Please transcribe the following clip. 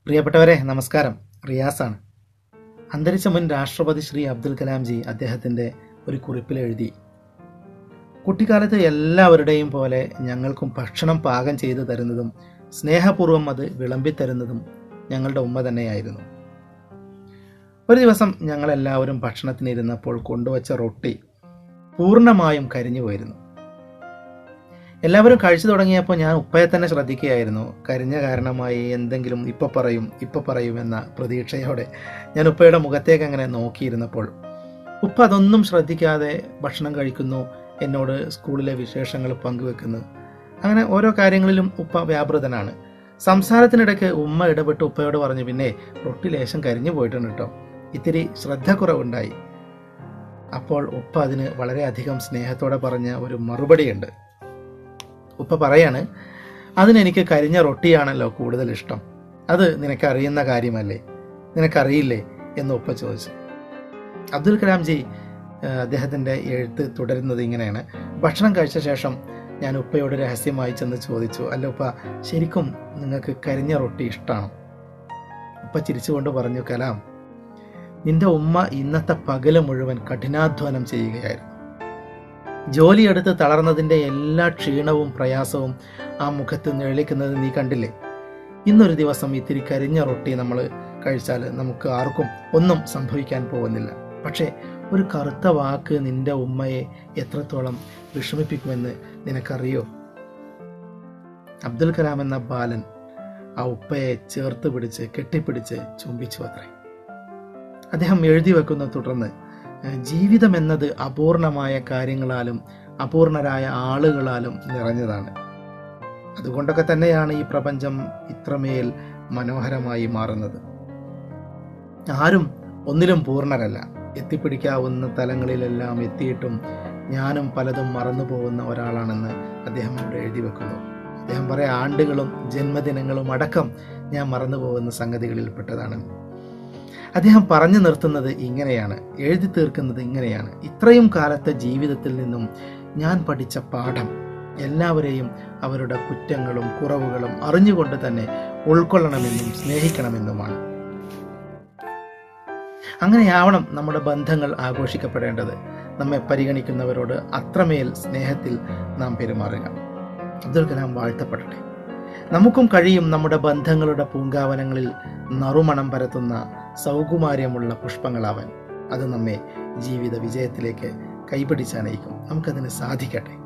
പ്രിയപ്പെട്ടവരെ നമസ്കാരം റിയാസാണ് അന്തരിച്ച മുൻ രാഷ്ട്രപതി ശ്രീ അബ്ദുൽ കലാംജി അദ്ദേഹത്തിൻ്റെ ഒരു കുറിപ്പിൽ എഴുതി കുട്ടിക്കാലത്ത് എല്ലാവരുടെയും പോലെ ഞങ്ങൾക്കും ഭക്ഷണം പാകം ചെയ്തു തരുന്നതും സ്നേഹപൂർവ്വം അത് വിളമ്പിത്തരുന്നതും ഞങ്ങളുടെ ഉമ്മ തന്നെയായിരുന്നു ഒരു ദിവസം ഞങ്ങളെല്ലാവരും ഭക്ഷണത്തിനിരുന്നപ്പോൾ കൊണ്ടുവച്ച റൊട്ടി പൂർണ്ണമായും കരിഞ്ഞു പോയിരുന്നു എല്ലാവരും കഴിച്ചു തുടങ്ങിയപ്പോൾ ഞാൻ ഉപ്പയെ തന്നെ ശ്രദ്ധിക്കുകയായിരുന്നു കരിഞ്ഞ കാരണമായി എന്തെങ്കിലും ഇപ്പൊ പറയും ഇപ്പൊ പറയും എന്ന പ്രതീക്ഷയോടെ ഞാൻ ഉപ്പയുടെ മുഖത്തേക്ക് അങ്ങനെ നോക്കിയിരുന്നപ്പോൾ ഉപ്പ അതൊന്നും ശ്രദ്ധിക്കാതെ ഭക്ഷണം കഴിക്കുന്നു എന്നോട് സ്കൂളിലെ വിശേഷങ്ങൾ പങ്കുവെക്കുന്നു അങ്ങനെ ഓരോ കാര്യങ്ങളിലും ഉപ്പ വ്യാപൃതനാണ് സംസാരത്തിനിടയ്ക്ക് ഉമ്മ ഇടപെട്ട് ഉപ്പയോട് പറഞ്ഞു പിന്നെ റൊട്ടി ലേശം കരിഞ്ഞു പോയിട്ടുണ്ട് കേട്ടോ ഇത്തിരി ശ്രദ്ധക്കുറവുണ്ടായി അപ്പോൾ ഉപ്പ അതിന് വളരെയധികം സ്നേഹത്തോടെ പറഞ്ഞ ഒരു മറുപടിയുണ്ട് ഉപ്പ പറയാണ് അതിനെനിക്ക് കരിഞ്ഞ റൊട്ടിയാണല്ലോ കൂടുതൽ ഇഷ്ടം അത് നിനക്കറിയുന്ന കാര്യമല്ലേ നിനക്കറിയില്ലേ എന്ന് ഉപ്പ ചോദിച്ചു അബ്ദുൽ കലാംജി ഏഹ്, അദ്ദേഹത്തിൻ്റെ എഴുത്ത് തുടരുന്നത് ഇങ്ങനെയാണ് ഭക്ഷണം കഴിച്ച ശേഷം ഞാൻ ഉപ്പയോട് രഹസ്യമായി ചെന്ന് ചോദിച്ചു അല്ല ഉപ്പ ശരിക്കും നിങ്ങൾക്ക് കരിഞ്ഞ റൊട്ടി ഇഷ്ടമാണോ ഉപ്പ ചിരിച്ചുകൊണ്ട് പറഞ്ഞു കലാം നിന്റെ ഉമ്മ ഇന്നത്തെ പകല് മുഴുവൻ കഠിനാധ്വാനം ചെയ്യുകയായിരുന്നു ജോലിയെടുത്ത് തളർന്നതിൻ്റെ എല്ലാ ക്ഷീണവും പ്രയാസവും ആ മുഖത്ത് നിഴലിക്കുന്നത് നീ കണ്ടില്ലേ ഇന്നൊരു ദിവസം ഇത്തിരി കരിഞ്ഞ റൊട്ടി നമ്മൾ കഴിച്ചാൽ നമുക്ക് ആർക്കും ഒന്നും സംഭവിക്കാൻ പോകുന്നില്ല പക്ഷേ ഒരു കറുത്ത വാക്ക് നിന്റെ ഉമ്മയെ എത്രത്തോളം വിഷമിപ്പിക്കുമെന്ന് നിനക്കറിയോ അബ്ദുൽ കലാം എന്ന ബാലൻ ആ ഉപ്പയെ ചേർത്ത് പിടിച്ച് കെട്ടിപ്പിടിച്ച് ചുംബിച്ചു അത്രേ അദ്ദേഹം എഴുതി വെക്കുന്ന തുടർന്ന് ഏഹ്, ജീവിതം എന്നത് അപൂർണമായ കാര്യങ്ങളാലും അപൂർണരായ ആളുകളാലും നിറഞ്ഞതാണ് അതുകൊണ്ടൊക്കെ തന്നെയാണ് ഈ പ്രപഞ്ചം ഇത്രമേൽ മനോഹരമായി മാറുന്നത് ആരും ഒന്നിലും പൂർണ്ണരല്ല എത്തിപ്പിടിക്കാവുന്ന തലങ്ങളിലെല്ലാം എത്തിയിട്ടും ഞാനും പലതും മറന്നു പോകുന്ന ഒരാളാണെന്ന് അദ്ദേഹം ഇവിടെ എഴുതി വെക്കുന്നു അദ്ദേഹം പറയാം ആണ്ടുകളും ജന്മദിനങ്ങളും അടക്കം ഞാൻ മറന്നു പോകുന്ന സംഗതികളിൽപ്പെട്ടതാണ് അദ്ദേഹം പറഞ്ഞു നിർത്തുന്നത് ഇങ്ങനെയാണ് എഴുതി തീർക്കുന്നത് ഇങ്ങനെയാണ് ഇത്രയും കാലത്തെ ജീവിതത്തിൽ നിന്നും ഞാൻ പഠിച്ച പാഠം എല്ലാവരെയും അവരുടെ കുറ്റങ്ങളും കുറവുകളും അറിഞ്ഞുകൊണ്ട് തന്നെ ഉൾക്കൊള്ളണമെന്നും സ്നേഹിക്കണമെന്നുമാണ് അങ്ങനെയാവണം നമ്മുടെ ബന്ധങ്ങൾ ആഘോഷിക്കപ്പെടേണ്ടത് നമ്മെ പരിഗണിക്കുന്നവരോട് അത്രമേൽ സ്നേഹത്തിൽ നാം പെരുമാറുക അബ്ദുൽ കലാം വാഴ്ത്തപ്പെടട്ടെ നമുക്കും കഴിയും നമ്മുടെ ബന്ധങ്ങളുടെ പൂങ്കാവനങ്ങളിൽ നറുമണം പരത്തുന്ന സൗകുമാര്യമുള്ള പുഷ്പങ്ങളാവാൻ അത് നമ്മെ ജീവിത വിജയത്തിലേക്ക് കൈപിടിച്ചനയിക്കും നമുക്കതിന് സാധിക്കട്ടെ